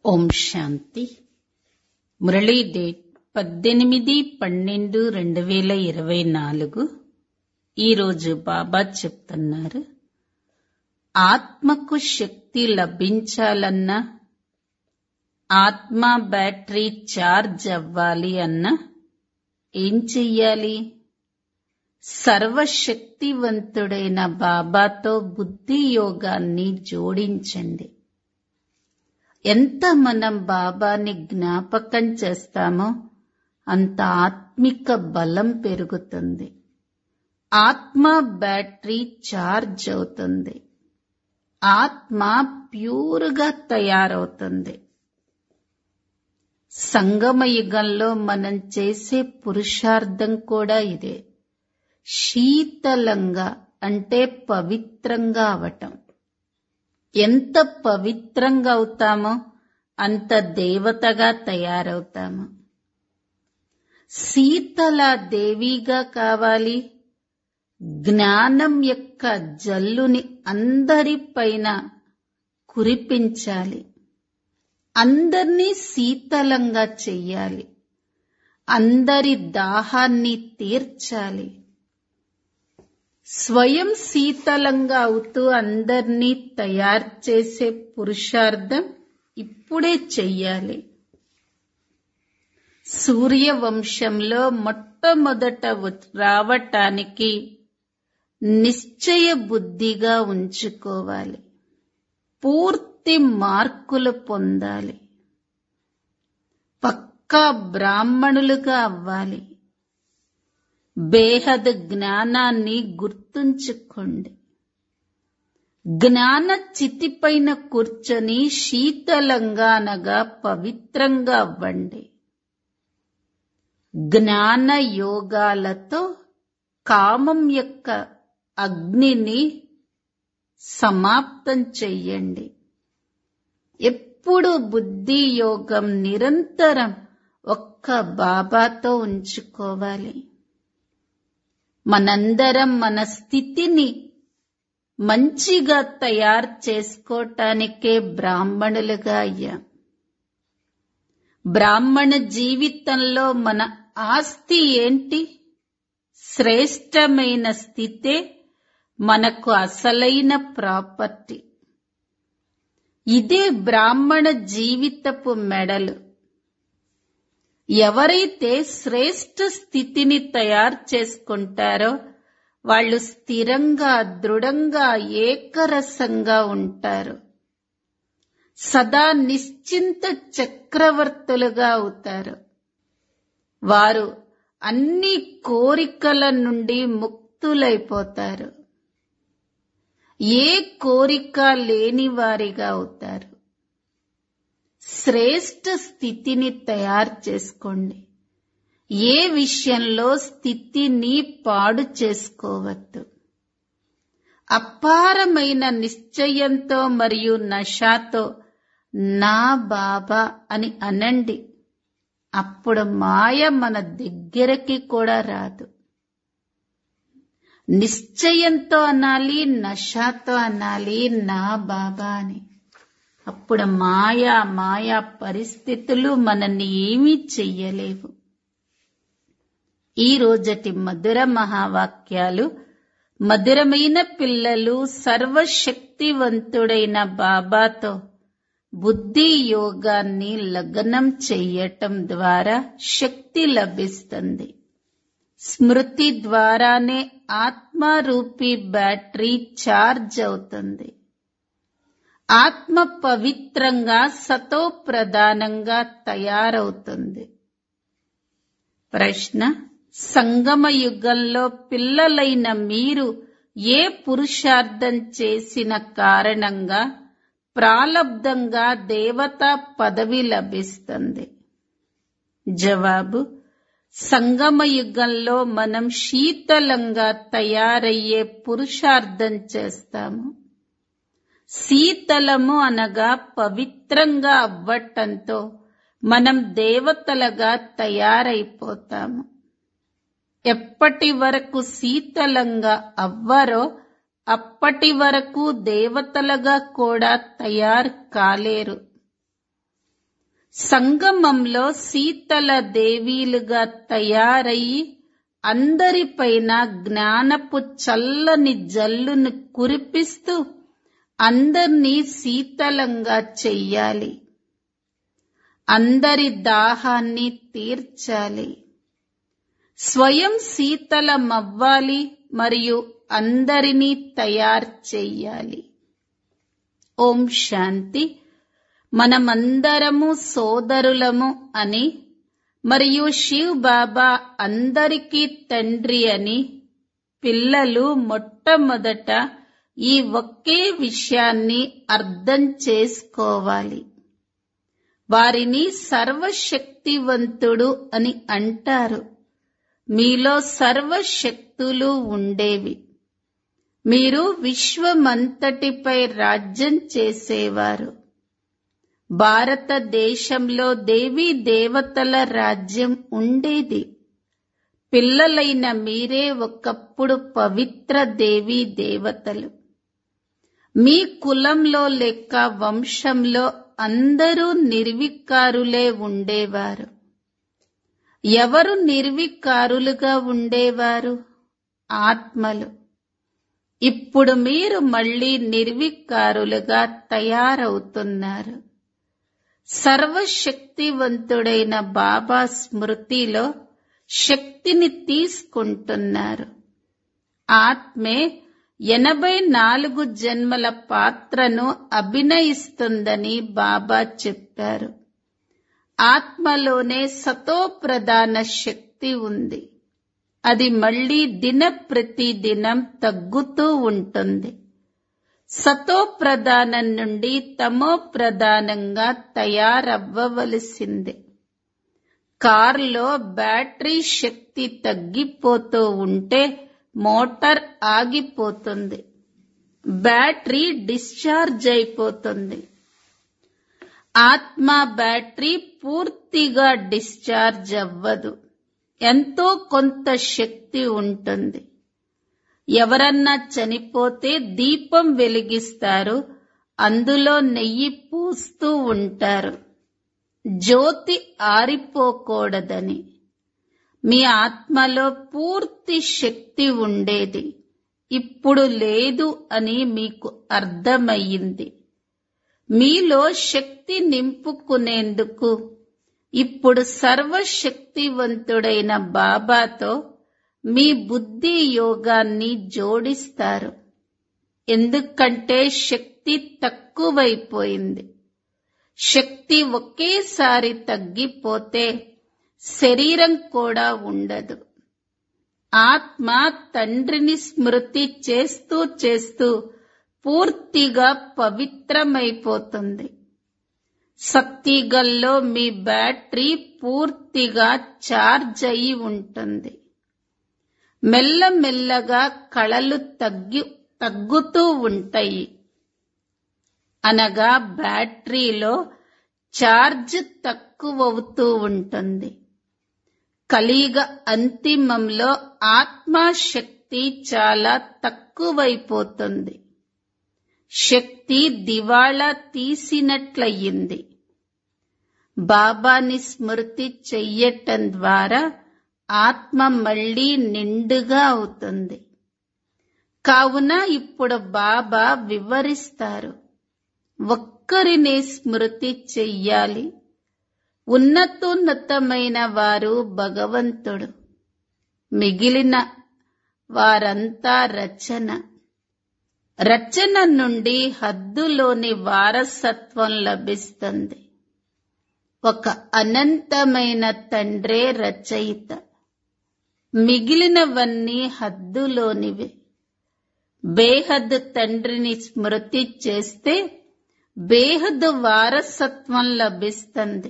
ఓం శాంతి Murali date పద్దెనిమిది పన్నెండు రెండు వేల ఇరవై నాలుగు ఈరోజు బాబా చెప్తున్నారు ఆత్మకు శక్తి లభించాలన్నా ఆత్మ బ్యాటరీ ఛార్జ్ అవ్వాలి అన్నా ఏం చెయ్యాలి సర్వశక్తివంతుడైన బాబాతో బుద్ధి యోగాన్ని జోడించండి ఎంత మనం బాబాని జ్ఞాపకం చేస్తామో అంత ఆత్మిక బలం పెరుగుతుంది ఆత్మ బ్యాటరీ ఛార్జ్ అవుతుంది ఆత్మ ప్యూర్గా తయారవుతుంది సంగమ యుగంలో మనం చేసే పురుషార్థం కూడా ఇదే శీతలంగా అంటే పవిత్రంగా అవటం ఎంత పవిత్రంగా అవుతామో అంత దేవతగా తయారవుతాము శీతల దేవిగా కావాలి జ్ఞానం యొక్క జల్లుని అందరిపైన కురిపించాలి అందర్నీ శీతలంగా చెయ్యాలి అందరి దాహాన్ని తీర్చాలి స్వయం శీతలంగా అవుతూ అందర్నీ తయారు చేసే పురుషార్థం ఇప్పుడే చెయ్యాలి సూర్యవంశంలో మొట్టమొదట రావటానికి నిశ్చయ బుద్ధిగా ఉంచుకోవాలి పూర్తి మార్కులు పొందాలి పక్కా బ్రాహ్మణులుగా అవ్వాలి బేహద్ జ్ఞానాన్ని గుర్తుంచుకోండి జ్ఞాన చితిపైన కూర్చొని శీతలంగా అనగా పవిత్రంగా అవ్వండి జ్ఞాన యోగాలతో కామం యొక్క అగ్నిని సమాప్తం చెయ్యండి ఎప్పుడు బుద్ధి యోగం నిరంతరం ఒక్క బాబాతో ఉంచుకోవాలి మనందరం మన స్థితిని మంచిగా తయారు చేసుకోవటానికే బ్రాహ్మణులుగా అయ్యాం బ్రాహ్మణ జీవితంలో మన ఆస్తి ఏంటి శ్రేష్టమైన స్థితే మనకు అసలైన ప్రాపర్టీ ఇదే బ్రాహ్మణ జీవితపు మెడలు ఎవరైతే శ్రేష్ఠ స్థితిని తయారు చేసుకుంటారో వాళ్ళు స్థిరంగా దృఢంగా ఏకరసంగా ఉంటారు సదా నిశ్చింత చక్రవర్తులుగా అవుతారు వారు అన్ని కోరికల నుండి ముక్తులైపోతారు ఏ కోరిక లేని వారిగా అవుతారు శ్రేష్ఠ స్థితిని తయారు చేసుకోండి ఏ విషయంలో స్థితిని పాడు చేసుకోవద్దు అపారమైన నిశ్చయంతో మరియు నషాతో నా బాబా అని అనండి అప్పుడు మాయ మన దగ్గరకి కూడా రాదు నిశ్చయంతో అనాలి నషాతో అనాలి నా బాబా అని అప్పుడు మాయా మాయా పరిస్థితులు మనల్ని ఏమీ చెయ్యలేవు ఈ రోజటి మధుర మహావాక్యాలు మధురమైన పిల్లలు సర్వశక్తివంతుడైన బాబాతో బుద్ధి యోగాన్ని లగ్నం చెయ్యటం ద్వారా శక్తి లభిస్తుంది స్మృతి ద్వారానే ఆత్మరూపీ బ్యాటరీ ఛార్జ్ అవుతుంది ఆత్మ పవిత్రంగా సతో ప్రధానంగా తయారవుతుంది ప్రశ్న సంగమ యుగంలో పిల్లలైన మీరు ఏ పురుషార్థం చేసిన కారణంగా ప్రాలబ్ధంగా దేవతా పదవి లభిస్తుంది జవాబు సంగమ యుగంలో మనం శీతలంగా తయారయ్యే పురుషార్థం చేస్తాము శీతలము అనగా పవిత్రంగా అవ్వటంతో మనం దేవతలుగా తయారైపోతాము ఎప్పటి వరకు శీతలంగా అవ్వరో అప్పటి వరకు దేవతలుగా కూడా తయారు కాలేరు సంగమంలో శీతల దేవీలుగా తయారయ్యి అందరిపైన జ్ఞానపు చల్లని జల్లును కురిపిస్తూ అందర్నీ శీతలంగా చెయ్యాలి అందరి దాహాన్ని తీర్చాలి స్వయం శీతలమవ్వాలి మరియు అందరినీ తయారు చెయ్యాలి ఓం శాంతి మనమందరము సోదరులము అని మరియు శివ్ బాబా అందరికీ తండ్రి అని పిల్లలు మొట్టమొదట ఈ ఒకే విషయాన్ని అర్థం చేసుకోవాలి వారిని సర్వశక్తివంతుడు అని అంటారు మీలో సర్వశక్తులు ఉండేవి మీరు విశ్వమంతటిపై రాజ్యం చేసేవారు భారతదేశంలో దేవీ దేవతల రాజ్యం ఉండేది పిల్లలైన మీరే ఒకప్పుడు పవిత్ర దేవీ దేవతలు మీ కులంలో లేక వంశంలో అందరూ నిర్వికారులే ఉండేవారు ఎవరు నిర్వికారులుగా ఉండేవారు ఆత్మలు ఇప్పుడు మీరు మళ్ళీ నిర్వికారులుగా తయారవుతున్నారు సర్వశక్తివంతుడైన బాబా స్మృతిలో శక్తిని తీసుకుంటున్నారు ఆత్మే ఎనభై నాలుగు జన్మల పాత్రను అభినయిస్తుందని బాబా చెప్పారు ఆత్మలోనే సతో ప్రధాన శక్తి ఉంది అది మళ్ళీ దిన ప్రతి దినం తగ్గుతూ ఉంటుంది సతో ప్రధానం నుండి తమో ప్రధానంగా తయారవ్వవలసిందే కార్లో బ్యాటరీ శక్తి తగ్గిపోతూ ఉంటే మోటార్ ఆగిపోతుంది బ్యాటరీ డిశ్చార్జ్ అయిపోతుంది ఆత్మ బ్యాటరీ పూర్తిగా డిశ్చార్జ్ అవ్వదు ఎంతో కొంత శక్తి ఉంటుంది ఎవరన్నా చనిపోతే దీపం వెలిగిస్తారు అందులో నెయ్యి పూస్తూ ఉంటారు జ్యోతి ఆరిపోకూడదని మీ ఆత్మలో పూర్తి శక్తి ఉండేది ఇప్పుడు లేదు అని మీకు అర్థమయ్యింది మీలో శక్తి నింపుకునేందుకు ఇప్పుడు సర్వశక్తివంతుడైన బాబాతో మీ బుద్ధి యోగాన్ని జోడిస్తారు ఎందుకంటే శక్తి తక్కువైపోయింది శక్తి ఒకేసారి తగ్గిపోతే శరీరం కూడా ఉండదు ఆత్మ తండ్రిని స్మృతి చేస్తూ చేస్తూ పూర్తిగా పవిత్రమైపోతుంది సత్తిగల్లో మీ బ్యాటరీ పూర్తిగా ఛార్జ్ అయి ఉంటుంది మెల్లమెల్లగా కళలు తగ్గి తగ్గుతూ ఉంటాయి అనగా బ్యాటరీలో ఛార్జ్ తక్కువవుతూ ఉంటుంది కలిగ అంతిమంలో ఆత్మశక్తి చాలా తక్కువైపోతుంది శక్తి దివాళా తీసినట్లయింది బాబాని స్మృతి చెయ్యటం ద్వారా ఆత్మ మళ్ళీ నిండుగా అవుతుంది కావున ఇప్పుడు బాబా వివరిస్తారు ఒక్కరినే స్మృతి చెయ్యాలి ఉన్నతోన్నతమైన వారు భగవంతుడు మిగిలిన వారంతా రచన రచన నుండి హద్దులోని వారసత్వం లభిస్తుంది ఒక అనంతమైన తండ్రే రచయిత మిగిలినవన్నీ హద్దులోనివే బేహద్ తండ్రిని స్మృతి చేస్తే బేహద్ వారసత్వం లభిస్తుంది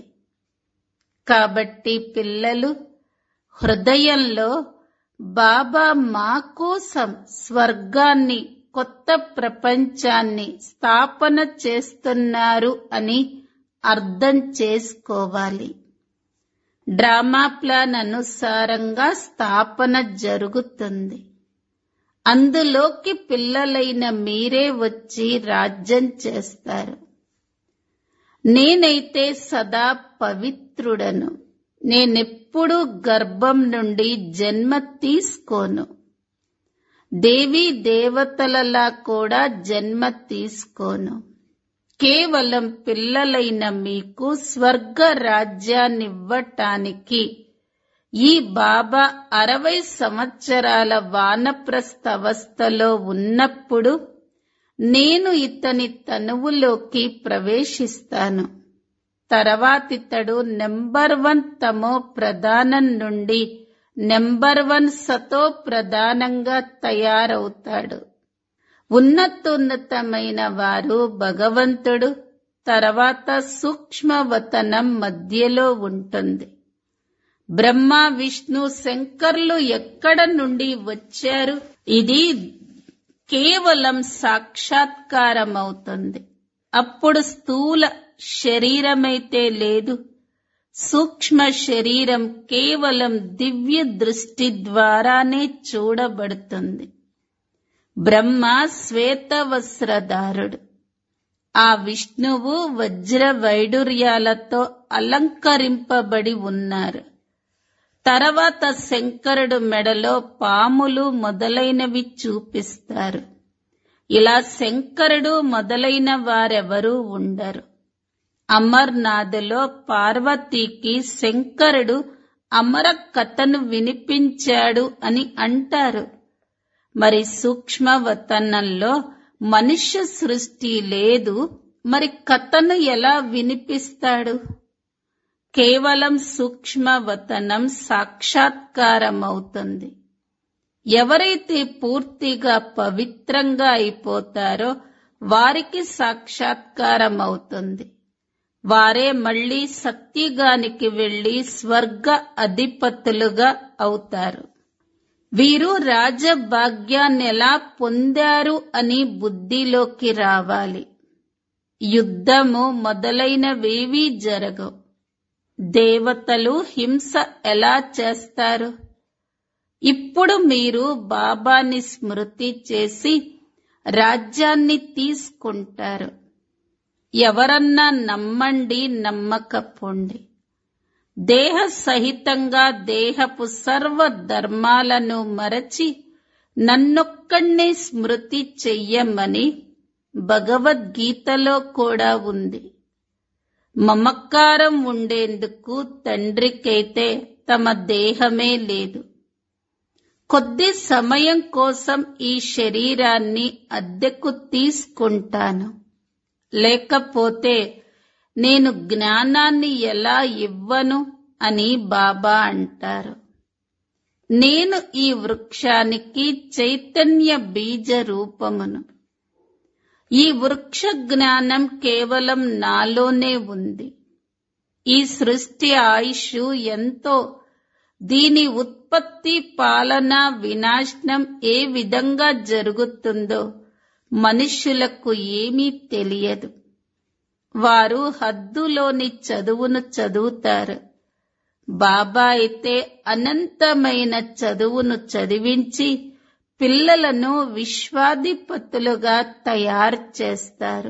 కాబట్టి పిల్లలు హృదయంలో బాబా మా కోసం స్వర్గాన్ని కొత్త ప్రపంచాన్ని స్థాపన చేస్తున్నారు అని అర్థం చేసుకోవాలి డ్రామా ప్లాన్ అనుసారంగా స్థాపన జరుగుతుంది అందులోకి పిల్లలైన మీరే వచ్చి రాజ్యం చేస్తారు నేనైతే సదా పవిత్రుడను నేనెప్పుడు గర్భం నుండి జన్మ తీసుకోను దేవీ దేవతలలా కూడా జన్మ తీసుకోను కేవలం పిల్లలైన మీకు స్వర్గ రాజ్యాన్నివ్వటానికి ఈ బాబా అరవై సంవత్సరాల వానప్రస్థ అవస్థలో ఉన్నప్పుడు నేను ఇతని తనువులోకి ప్రవేశిస్తాను తర్వాతితడు నెంబర్ వన్ తమో ప్రధానం నుండి నెంబర్ వన్ సతో ప్రధానంగా తయారవుతాడు ఉన్నతోన్నతమైన వారు భగవంతుడు తర్వాత సూక్ష్మవతనం మధ్యలో ఉంటుంది బ్రహ్మ విష్ణు శంకర్లు ఎక్కడ నుండి వచ్చారు ఇది కేవలం సాక్షాత్కారమవుతుంది అప్పుడు స్థూల శరీరమైతే లేదు సూక్ష్మ శరీరం కేవలం దివ్య దృష్టి ద్వారానే చూడబడుతుంది బ్రహ్మ శ్వేత వస్త్రధారుడు ఆ విష్ణువు వజ్ర వైడూర్యాలతో అలంకరింపబడి ఉన్నారు తర్వాత శంకరుడు మెడలో పాములు మొదలైనవి చూపిస్తారు ఇలా శంకరుడు మొదలైన వారెవరూ ఉండరు అమర్నాథ్లో పార్వతీకి శంకరుడు అమర కథను వినిపించాడు అని అంటారు మరి సూక్ష్మవతనంలో మనుష్య సృష్టి లేదు మరి కథను ఎలా వినిపిస్తాడు కేవలం సూక్ష్మవతనం సాక్షాత్కారమవుతుంది ఎవరైతే పూర్తిగా పవిత్రంగా అయిపోతారో వారికి సాక్షాత్కారం అవుతుంది వారే మళ్ళీ సత్యగానికి వెళ్లి స్వర్గ అధిపతులుగా అవుతారు వీరు రాజభాగ్యాన్ని ఎలా పొందారు అని బుద్ధిలోకి రావాలి యుద్ధము మొదలైనవేవీ జరగవు దేవతలు హింస ఎలా చేస్తారు ఇప్పుడు మీరు బాబాని స్మృతి చేసి రాజ్యాన్ని తీసుకుంటారు ఎవరన్నా నమ్మండి నమ్మకపోండి దేహ సహితంగా దేహపు సర్వ ధర్మాలను మరచి నన్నొక్కడినే స్మృతి చెయ్యమని భగవద్గీతలో కూడా ఉంది మమకారం ఉండేందుకు తండ్రికైతే తమ దేహమే లేదు కొద్ది సమయం కోసం ఈ శరీరాన్ని అద్దెకు తీసుకుంటాను లేకపోతే నేను జ్ఞానాన్ని ఎలా ఇవ్వను అని బాబా అంటారు నేను ఈ వృక్షానికి చైతన్య బీజ రూపమును ఈ వృక్ష జ్ఞానం కేవలం నాలోనే ఉంది ఈ సృష్టి ఆయుష్ ఎంతో దీని ఉత్పత్తి పాలన వినాశనం ఏ విధంగా జరుగుతుందో మనుష్యులకు ఏమీ తెలియదు వారు హద్దులోని చదువును చదువుతారు బాబా అయితే అనంతమైన చదువును చదివించి పిల్లలను విశ్వాధిపతులుగా తయారు చేస్తారు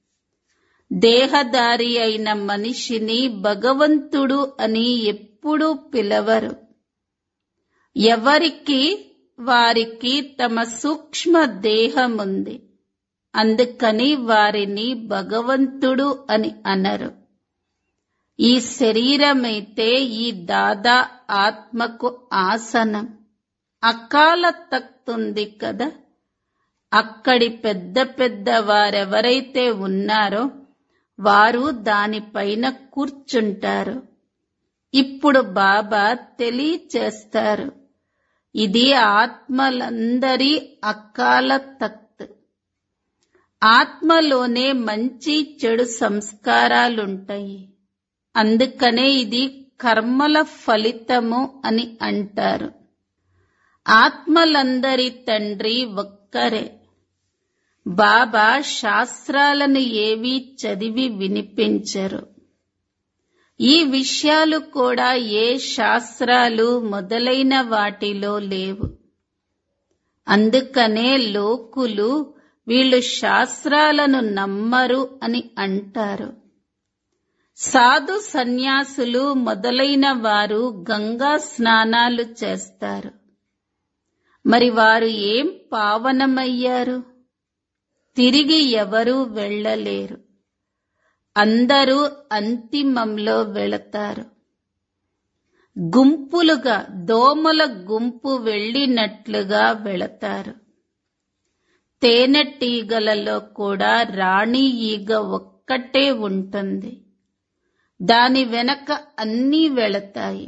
దేహదారి అయిన మనిషిని భగవంతుడు అని ఎప్పుడూ పిలవరు ఎవరికి వారికి తమ సూక్ష్మ దేహముంది అందుకని వారిని భగవంతుడు అని అనరు ఈ శరీరమైతే ఈ దాదా ఆత్మకు ఆసనం అకాల తక్తుంది కదా అక్కడి పెద్ద పెద్ద వారెవరైతే ఉన్నారో వారు దానిపైన కూర్చుంటారు ఇప్పుడు బాబా తెలియచేస్తారు ఇది ఆత్మలందరి అకాల తక్త్ ఆత్మలోనే మంచి చెడు సంస్కారాలుంటాయి అందుకనే ఇది కర్మల ఫలితము అని అంటారు ఆత్మలందరి తండ్రి ఒక్కరే బాబా శాస్త్రాలను ఏవీ చదివి వినిపించరు ఈ విషయాలు కూడా ఏ శాస్త్రాలు మొదలైన వాటిలో లేవు అందుకనే లోకులు వీళ్ళు శాస్త్రాలను నమ్మరు అని అంటారు సాధు సన్యాసులు మొదలైన వారు గంగా స్నానాలు చేస్తారు మరి వారు ఏం పావనమయ్యారు తిరిగి ఎవరూ వెళ్ళలేరు అందరూ అంతిమంలో వెళతారు గుంపులుగా దోమల గుంపు వెళ్ళినట్లుగా వెళతారు తేనెటీగలలో కూడా రాణి ఈగ ఒక్కటే ఉంటుంది దాని వెనక అన్నీ వెళతాయి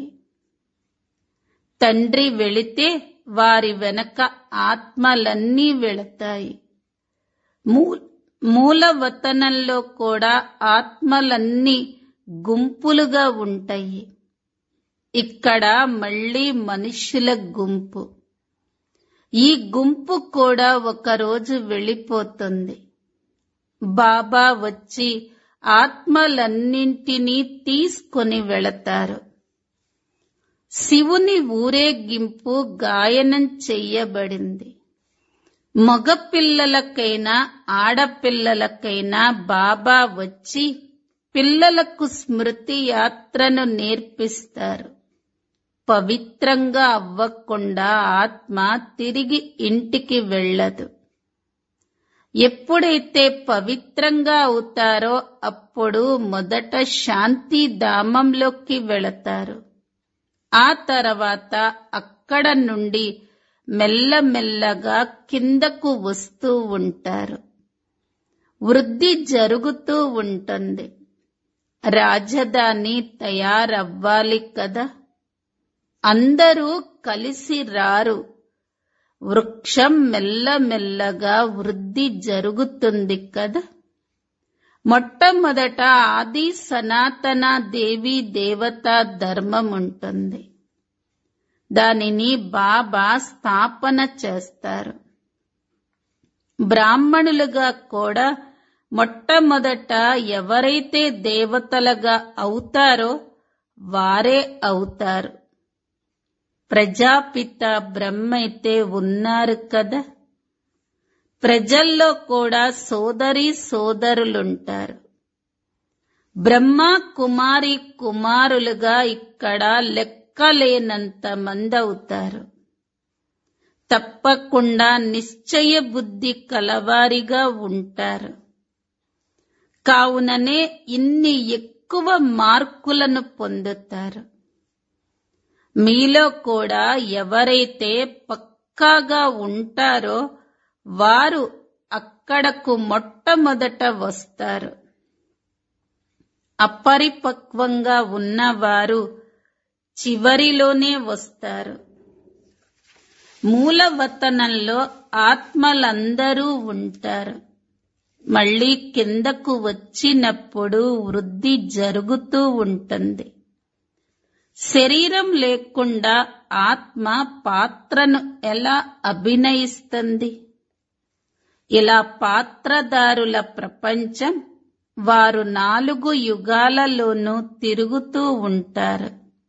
తండ్రి వెళితే వారి వెనక ఆత్మలన్నీ వెళతాయి మూ- మూలవతనంలో కూడా ఆత్మలన్నీ గుంపులుగా ఉంటాయి ఇక్కడ మళ్ళీ మనుష్యుల గుంపు ఈ గుంపు కూడా ఒకరోజు వెళ్ళిపోతుంది బాబా వచ్చి ఆత్మలన్నింటినీ తీసుకొని వెళతారు శివుని ఊరేగింపు గాయనం చెయ్యబడింది మగపిల్లలకైనా ఆడపిల్లలకైనా బాబా వచ్చి పిల్లలకు స్మృతి యాత్రను నేర్పిస్తారు పవిత్రంగా అవ్వకుండా ఆత్మ తిరిగి ఇంటికి వెళ్ళదు ఎప్పుడైతే పవిత్రంగా అవుతారో అప్పుడు మొదట శాంతి ధామంలోకి వెళతారు ఆ తర్వాత అక్కడ నుండి మెల్లమెల్లగా కిందకు వస్తూ ఉంటారు వృద్ధి జరుగుతూ ఉంటుంది రాజధాని తయారవ్వాలి కదా అందరూ కలిసి రారు వృక్షం మెల్లమెల్లగా వృద్ధి జరుగుతుంది కదా మొట్టమొదట ఆది సనాతన దేవి దేవతా ధర్మం ఉంటుంది దానిని బాబా స్థాపన చేస్తారు బ్రాహ్మణులుగా కూడా మొట్టమొదట ఎవరైతే దేవతలుగా అవుతారో వారే అవుతారు ప్రజాపిత బ్రహ్మైతే ఉన్నారు కదా ప్రజల్లో కూడా సోదరి సోదరులుంటారు బ్రహ్మ కుమారి కుమారులుగా ఇక్కడ లెక్కలేనంత మంది అవుతారు తప్పకుండా నిశ్చయ బుద్ధి కలవారిగా ఉంటారు కావుననే ఇన్ని ఎక్కువ మార్కులను పొందుతారు మీలో కూడా ఎవరైతే పక్కాగా ఉంటారో వారు అక్కడకు మొట్టమొదట వస్తారు అపరిపక్వంగా ఉన్నవారు చివరిలోనే వస్తారు మూలవతనంలో ఆత్మలందరూ ఉంటారు మళ్ళీ కిందకు వచ్చినప్పుడు వృద్ధి జరుగుతూ ఉంటుంది శరీరం లేకుండా ఆత్మ పాత్రను ఎలా అభినయిస్తుంది ఇలా పాత్రదారుల ప్రపంచం వారు నాలుగు యుగాలలోనూ తిరుగుతూ ఉంటారు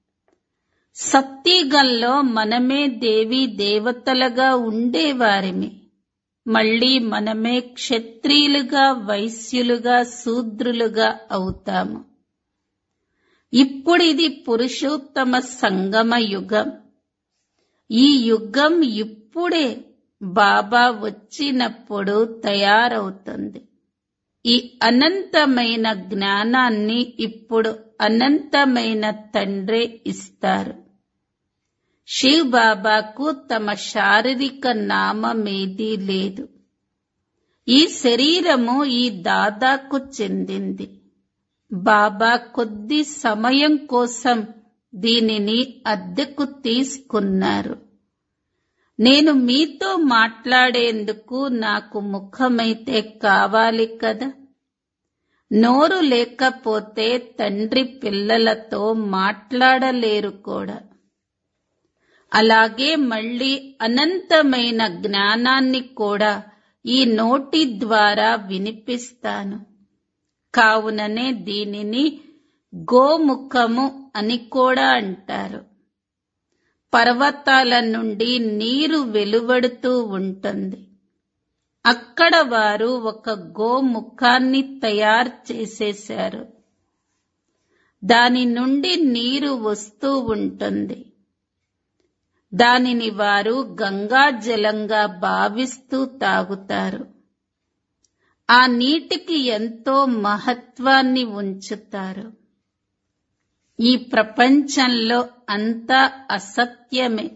సత్యగంలో మనమే దేవి దేవతలుగా ఉండేవారిమి మళ్ళీ మనమే క్షత్రియులుగా వైశ్యులుగా శూద్రులుగా అవుతాము ఇప్పుడు ఇది పురుషోత్తమ సంగమ యుగం ఈ యుగం ఇప్పుడే బాబా వచ్చినప్పుడు తయారవుతుంది ఈ అనంతమైన జ్ఞానాన్ని ఇప్పుడు అనంతమైన తండ్రే ఇస్తారు శివ్ బాబాకు తమ శారీరక నామమేదీ లేదు ఈ శరీరము ఈ దాదాకు చెందింది బాబా కొద్ది సమయం కోసం దీనిని అద్దెకు తీసుకున్నారు నేను మీతో మాట్లాడేందుకు నాకు ముఖమైతే కావాలి కదా నోరు లేకపోతే తండ్రి పిల్లలతో మాట్లాడలేరు కూడా అలాగే మళ్ళీ అనంతమైన జ్ఞానాన్ని కూడా ఈ నోటి ద్వారా వినిపిస్తాను కావుననే దీనిని గోముఖము అని కూడా అంటారు పర్వతాల నుండి నీరు వెలువడుతూ ఉంటుంది అక్కడ వారు ఒక గోముఖాన్ని తయారు చేసేశారు దాని నుండి నీరు వస్తూ ఉంటుంది దానిని వారు గంగా జలంగా భావిస్తూ తాగుతారు ఆ నీటికి ఎంతో మహత్వాన్ని ఉంచుతారు ఈ ప్రపంచంలో అంతా అసత్యమే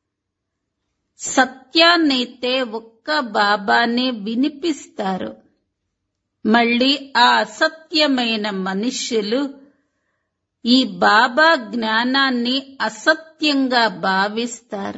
సత్యాన్నైతే ఒక్క బాబానే వినిపిస్తారు మళ్ళీ ఆ అసత్యమైన మనుష్యులు ఈ బాబా జ్ఞానాన్ని అసత్యంగా భావిస్తారు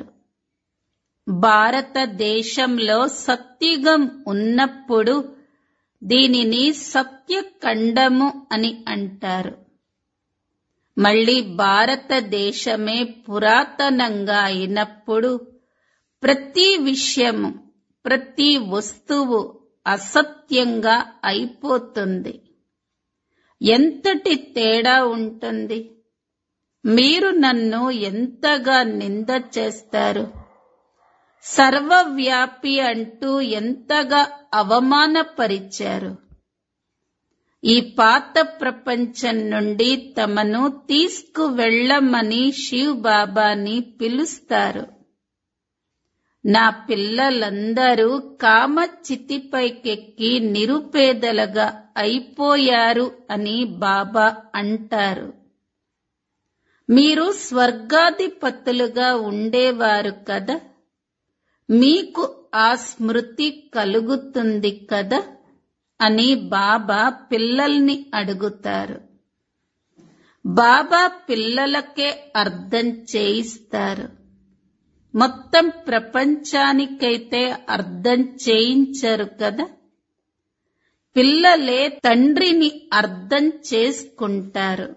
భారతదేశంలో సత్యుగం ఉన్నప్పుడు దీనిని సత్యఖండము అని అంటారు మళ్ళీ భారతదేశమే పురాతనంగా అయినప్పుడు ప్రతి విషయము ప్రతి వస్తువు అసత్యంగా అయిపోతుంది ఎంతటి తేడా ఉంటుంది మీరు నన్ను ఎంతగా నింద చేస్తారు సర్వవ్యాపి అంటూ ఎంతగా అవమానపరిచారు ఈ పాత ప్రపంచం నుండి తమను తీసుకువెళ్ళమని శివ్ బాబాని పిలుస్తారు నా పిల్లలందరూ కామ చితిపైకెక్కి నిరుపేదలుగా అయిపోయారు అని బాబా అంటారు మీరు స్వర్గాధిపతులుగా ఉండేవారు కదా మీకు ఆ స్మృతి కలుగుతుంది కదా అని బాబా పిల్లల్ని అడుగుతారు బాబా పిల్లలకే అర్థం చేయిస్తారు మొత్తం ప్రపంచానికైతే అర్థం చేయించరు కదా పిల్లలే తండ్రిని అర్థం చేసుకుంటారు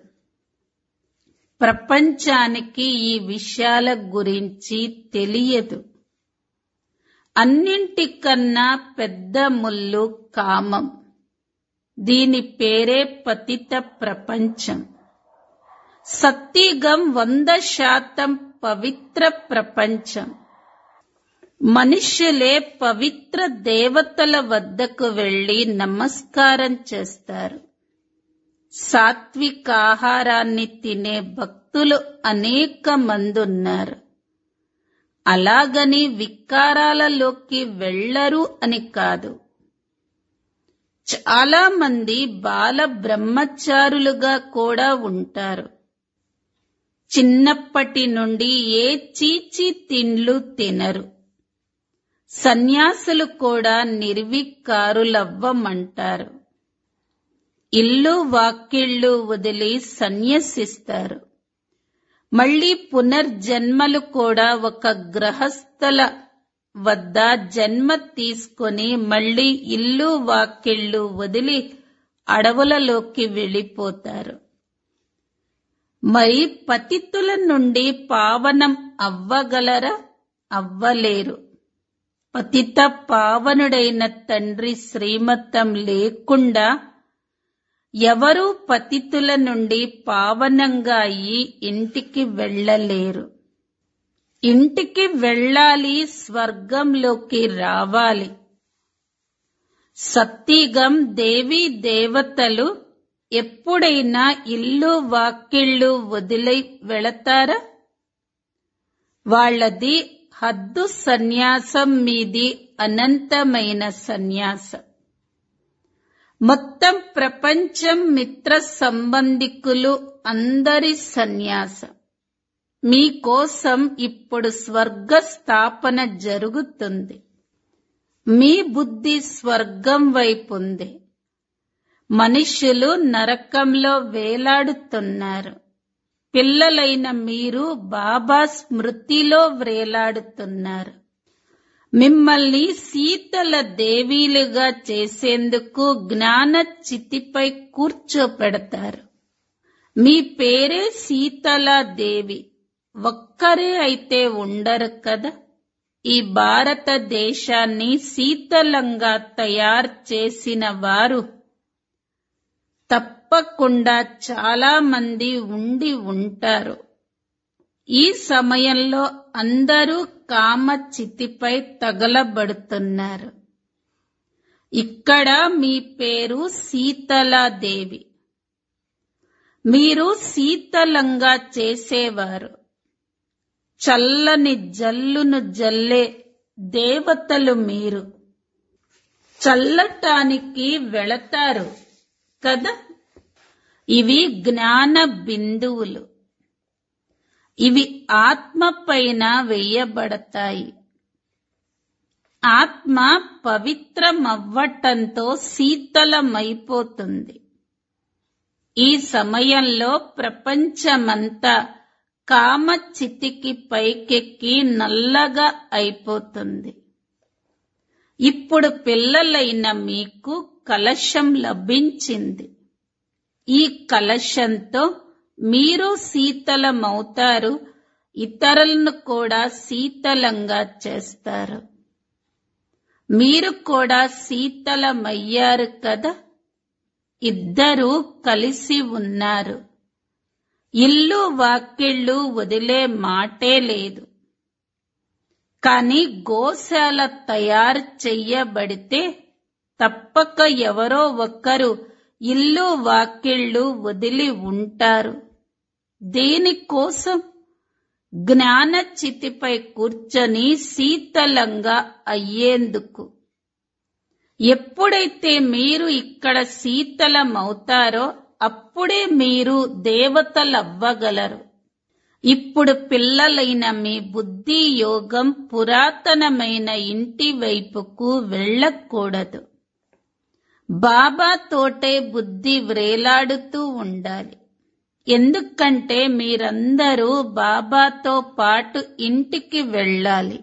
ప్రపంచానికి ఈ విషయాల గురించి తెలియదు అన్నింటికన్నా పెద్ద ముళ్ళు కామం దీని పేరే పతిత ప్రపంచం సత్తిగం వంద శాతం పవిత్ర ప్రపంచం మనుష్యులే పవిత్ర దేవతల వద్దకు వెళ్లి నమస్కారం చేస్తారు సాత్వికాహారాన్ని తినే భక్తులు అనేక మంది ఉన్నారు అలాగని వికారాలలోకి వెళ్లరు అని కాదు చాలా మంది బాల బ్రహ్మచారులుగా కూడా ఉంటారు చిన్నప్పటి నుండి ఏ చీచి తిండ్లు తినరు సన్యాసులు కూడా నిర్వికారులవ్వమంటారు ఇల్లు వాకిళ్ళు వదిలి సన్యసిస్తారు మళ్ళీ పునర్జన్మలు కూడా ఒక గ్రహస్థల వద్ద జన్మ తీసుకొని మళ్ళీ ఇల్లు వాకిళ్ళు వదిలి అడవులలోకి వెళ్ళిపోతారు మరి పతితుల నుండి పావనం అవ్వగలరా అవ్వలేరు పతిత పావనుడైన తండ్రి శ్రీమతం లేకుండా ఎవరూ పతితుల నుండి పావనంగా అయి ఇంటికి వెళ్ళలేరు ఇంటికి వెళ్ళాలి స్వర్గంలోకి రావాలి సత్తిగం దేవీ దేవతలు ఎప్పుడైనా ఇల్లు వాకిళ్ళు వదిలి వెళతారా వాళ్ళది హద్దు సన్యాసం మీది అనంతమైన సన్యాసం మొత్తం ప్రపంచం మిత్ర సంబంధికులు అందరి సన్యాసం మీకోసం ఇప్పుడు స్వర్గ స్థాపన జరుగుతుంది మీ బుద్ధి స్వర్గం వైపుంది మనుష్యులు నరకంలో వేలాడుతున్నారు పిల్లలైన మీరు బాబా స్మృతిలో వ్రేలాడుతున్నారు మిమ్మల్ని శీతల దేవీలుగా చేసేందుకు జ్ఞాన చితిపై కూర్చోపెడతారు మీ పేరే శీతలాదేవి ఒక్కరే అయితే ఉండరు కదా ఈ భారతదేశాన్ని శీతలంగా తయారు చేసిన వారు తప్పకుండా చాలా మంది ఉండి ఉంటారు ఈ సమయంలో అందరూ కామ చితిపై తగలబడుతున్నారు ఇక్కడ మీ పేరు శీతలాదేవి మీరు శీతలంగా చేసేవారు చల్లని జల్లును జల్లే దేవతలు మీరు చల్లటానికి వెళతారు కదా ఇవి జ్ఞాన బిందువులు ఇవి ఆత్మ పైన వేయబడతాయి ఆత్మ పవిత్రమవ్వటంతో శీతలమైపోతుంది ఈ సమయంలో ప్రపంచమంతా కామచితికి పైకెక్కి నల్లగా అయిపోతుంది ఇప్పుడు పిల్లలైన మీకు కలశం లభించింది ఈ కలశంతో మీరు శీతలమవుతారు ఇతరులను కూడా శీతలంగా చేస్తారు మీరు కూడా శీతలమయ్యారు కదా ఇద్దరూ కలిసి ఉన్నారు ఇల్లు వాకిళ్ళు వదిలే మాటే లేదు కాని గోశాల తయారు చెయ్యబడితే తప్పక ఎవరో ఒక్కరు ఇల్లు వాకిళ్ళు వదిలి ఉంటారు దేనికోసం జ్ఞాన చితిపై కూర్చొని శీతలంగా అయ్యేందుకు ఎప్పుడైతే మీరు ఇక్కడ శీతలమవుతారో అప్పుడే మీరు దేవతలవ్వగలరు ఇప్పుడు పిల్లలైన మీ బుద్ధి యోగం పురాతనమైన ఇంటి వైపుకు వెళ్ళకూడదు బాబా తోటే బుద్ధి వ్రేలాడుతూ ఉండాలి ఎందుకంటే మీరందరూ బాబాతో పాటు ఇంటికి వెళ్ళాలి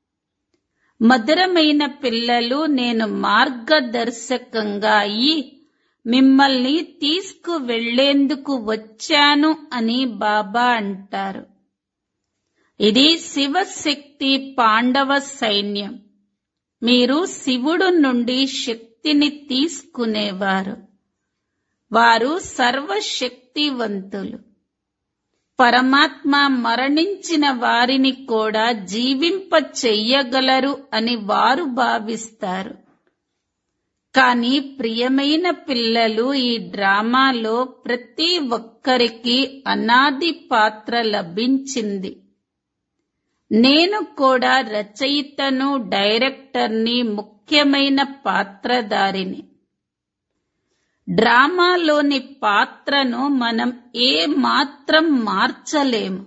మధురమైన పిల్లలు నేను మార్గదర్శకంగా అయి మిమ్మల్ని తీసుకు వెళ్లేందుకు వచ్చాను అని బాబా అంటారు ఇది శివశక్తి పాండవ సైన్యం మీరు శివుడు నుండి శక్తిని తీసుకునేవారు వారు సర్వశక్తివంతులు పరమాత్మ మరణించిన వారిని కూడా జీవింప చెయ్యగలరు అని వారు భావిస్తారు కానీ ప్రియమైన పిల్లలు ఈ డ్రామాలో ప్రతి ఒక్కరికి అనాది పాత్ర లభించింది నేను కూడా రచయితను డైరెక్టర్ని ముఖ్యమైన పాత్రధారిని డ్రామాలోని పాత్రను మనం ఏ మాత్రం మార్చలేము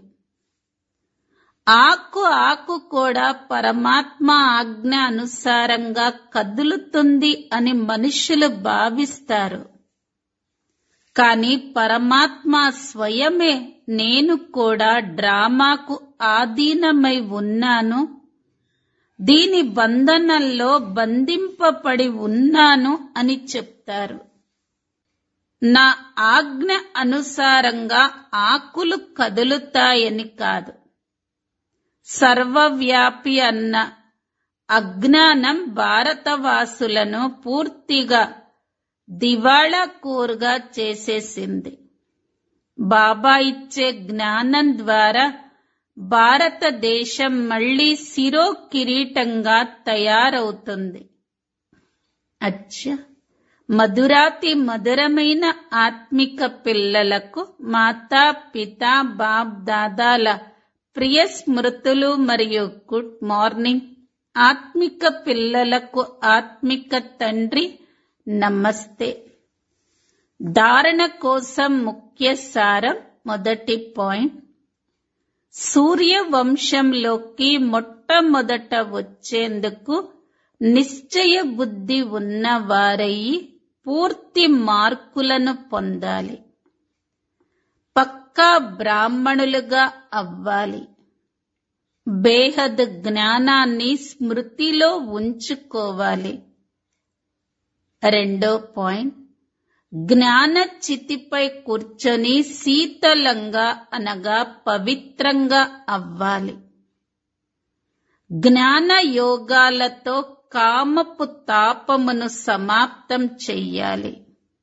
ఆకు ఆకు కూడా పరమాత్మ ఆజ్ఞ అనుసారంగా కదులుతుంది అని మనుషులు భావిస్తారు కాని పరమాత్మ స్వయమే నేను కూడా డ్రామాకు ఆధీనమై ఉన్నాను దీని బంధనంలో బంధింపబడి ఉన్నాను అని చెప్తారు నా ఆజ్ఞ అనుసారంగా ఆకులు కదులుతాయని కాదు సర్వవ్యాపి అన్న అజ్ఞానం భారతవాసులను పూర్తిగా దివాళా కూరుగా చేసేసింది బాబా ఇచ్చే జ్ఞానం ద్వారా భారతదేశం మళ్లీ శిరో కిరీటంగా తయారవుతుంది అచ్చా మధురాతి మధురమైన ఆత్మిక పిల్లలకు మాతా పిత బాబ్ దాదాల ప్రియ స్మృతులు మరియు గుడ్ మార్నింగ్ ఆత్మిక పిల్లలకు ఆత్మిక తండ్రి నమస్తే ధారణ కోసం ముఖ్య సారం మొదటి పాయింట్ సూర్య వంశంలోకి మొట్టమొదట వచ్చేందుకు నిశ్చయ బుద్ధి ఉన్నవారయి పూర్తి మార్కులను పొందాలి పక్కా బ్రాహ్మణులుగా అవ్వాలి బేహద్ జ్ఞానాన్ని స్మృతిలో ఉంచుకోవాలి రెండో పాయింట్ జ్ఞాన చితిపై కూర్చొని శీతలంగా అనగా పవిత్రంగా అవ్వాలి జ్ఞాన యోగాలతో కామపు తాపమును సమాప్తం చెయ్యాలి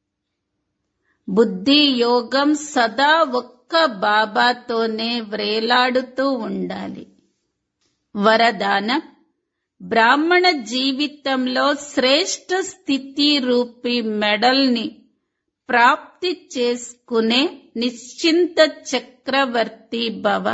బుద్ధి యోగం సదా ఒక్క బాబాతోనే వ్రేలాడుతూ ఉండాలి వరదానం బ్రాహ్మణ జీవితంలో శ్రేష్ఠ స్థితి రూపి మెడల్ని ప్రాప్తి చేసుకునే నిశ్చింత చక్రవర్తి భవ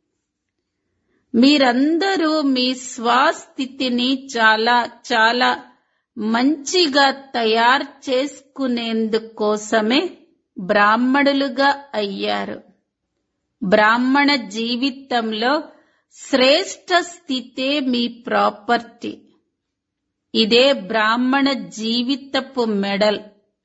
మీరందరూ మీ స్వస్థితిని చాలా చాలా మంచిగా తయారు చేసుకునేందుకోసమే బ్రాహ్మణులుగా అయ్యారు బ్రాహ్మణ జీవితంలో శ్రేష్ట స్థితే మీ ప్రాపర్టీ ఇదే బ్రాహ్మణ జీవితపు మెడల్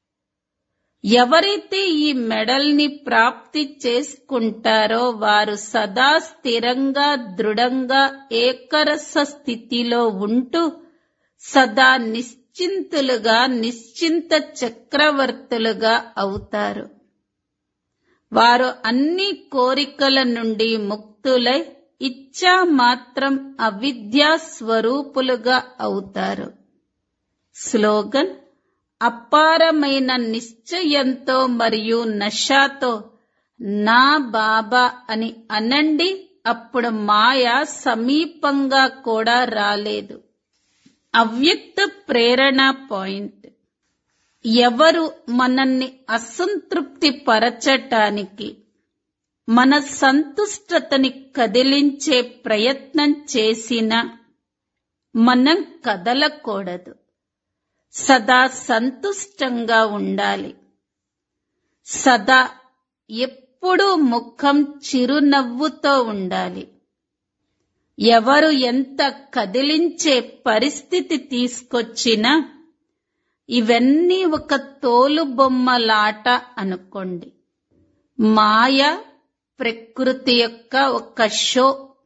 ఎవరైతే ఈ మెడల్ని ప్రాప్తి చేసుకుంటారో వారు సదా స్థిరంగా దృఢంగా ఏకరస స్థితిలో ఉంటూ సదా నిశ్చింతులుగా నిశ్చింత చక్రవర్తులుగా అవుతారు వారు అన్ని కోరికల నుండి ముక్తులై ఇచ్చా మాత్రం అవిద్యా స్వరూపులుగా అవుతారు స్లోగన్ అపారమైన నిశ్చయంతో మరియు నషాతో నా బాబా అని అనండి అప్పుడు మాయ సమీపంగా కూడా రాలేదు అవ్యక్త ప్రేరణ పాయింట్ ఎవరు మనల్ని అసంతృప్తి పరచటానికి మన సంతుష్టతని కదిలించే ప్రయత్నం చేసినా మనం కదలకూడదు సదా సంతుష్టంగా ఉండాలి సదా ఎప్పుడూ ముఖం చిరునవ్వుతో ఉండాలి ఎవరు ఎంత కదిలించే పరిస్థితి తీసుకొచ్చినా ఇవన్నీ ఒక తోలుబొమ్మలాట అనుకోండి మాయ ప్రకృతి యొక్క ఒక షో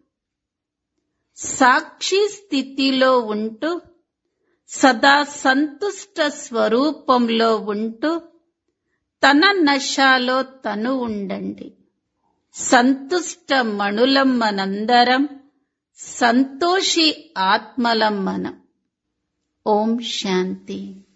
సాక్షి స్థితిలో ఉంటూ సదా సంతుష్ట స్వరూపంలో ఉంటూ తన నశాలో తను ఉండండి సంతుష్ట మణులం మనందరం సంతోషి ఆత్మలం మనం ఓం శాంతి